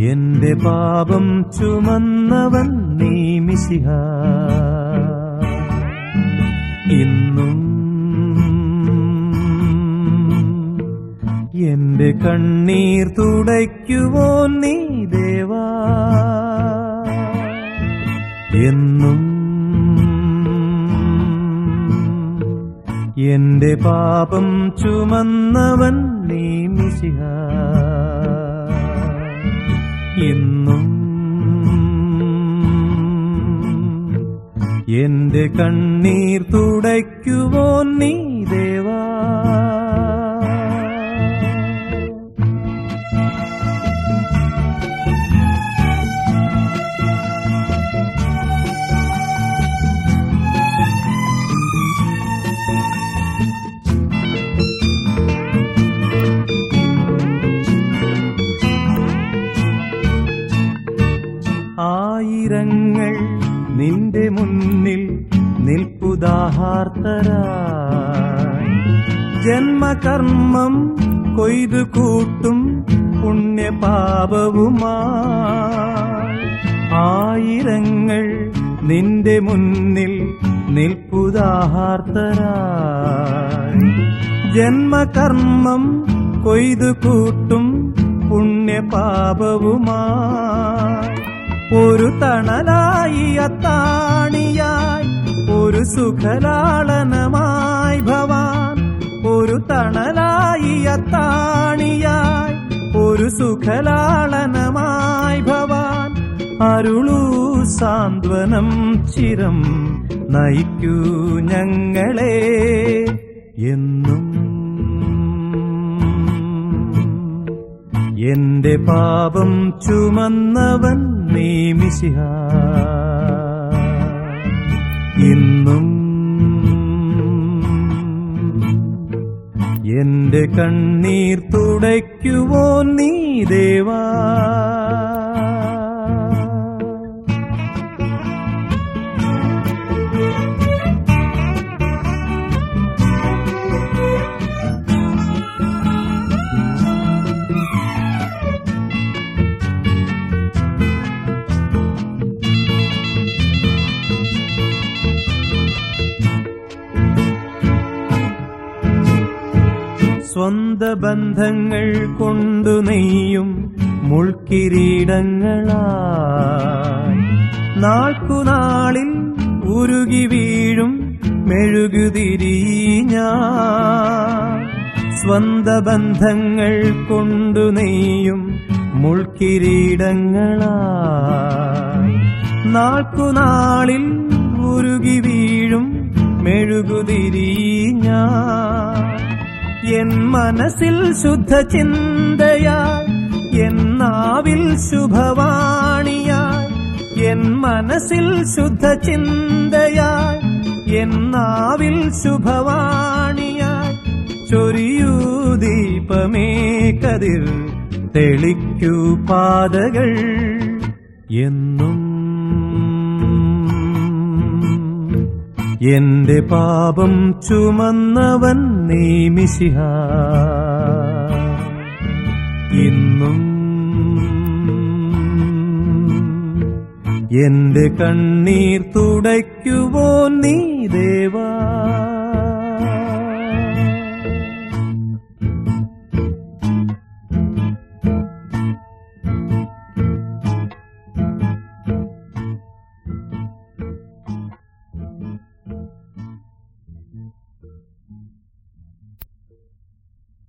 എന്റെ പാപം ചുമന്നവൻ നീ മിശിഹ ഇന്നും എന്റെ കണ്ണീർ തുടയ്ക്കുവോ നീ ദേവാ എന്നും എന്റെ പാപം ചുമന്നവൻ നീ മിശിഹ ഇന്നും എന്റെ കണ്ണീർ തുടയ്ക്കുവോ നീ ദേവാ ആയിരങ്ങൾ നിന്റെ മുന്നിൽ നിൽപ്പുദാഹാർത്തരായി ജന്മകർമ്മം കൊയ്തു കൂട്ടും പുണ്യപാപവുമായി ആയിരങ്ങൾ നിന്റെ മുന്നിൽ നിൽപ്പുദാഹാർത്തരായി ജന്മകർമ്മം കൊയ്തു കൂട്ടും പുണ്യപാപവുമായി ഒരു തണലായി അത്താണിയായി ഒരു സുഖലാളനമായി ഭവാൻ ഒരു തണലായി അത്താണിയായി ഒരു സുഖലാളനമായി ഭവാൻ അരുളൂ സാന്ത്വനം ചിരം നയിക്കൂ ഞങ്ങളെ എന്നും എന്റെ പാപം ചുമന്നവൻ നീ മിശിഹ ഇന്നും എന്റെ കണ്ണീർ തുടയ്ക്കുവോ നീ ദേവാ സ്വന്ത ബന്ധങ്ങൾ കൊണ്ടു നെയ്യും മുൾക്കിരീടങ്ങളായി നാൾക്കുനാളിൽ ഉരുകി വീഴും മെഴുകുതിരി ഞാൻ സ്വന്ത ബന്ധങ്ങൾ കൊണ്ടു നെയ്യും മുൾക്കിരീടങ്ങളായി നാൾക്കുനാളിൽ ഉരുകി വീഴും മെഴുകുതിരി ഞാൻ എൻ മനസ്സിൽ ശുദ്ധ ചിന്തയായി എൻ നാവിൽ ശുഭവാണിയായി എൻ മനസ്സിൽ ശുദ്ധ ചിന്തയായി എൻ നാവിൽ ശുഭവാണിയായി ചൊരിയൂ ദീപമേ കതിർ തെളിക്കൂ പാതകൾ എന്നും എന്റെ പാപം ചുമന്നവൻ നീ മിശിഹ ഇന്നും എന്റെ കണ്ണീർ തുടയ്ക്കുവോ നീ ദേവാ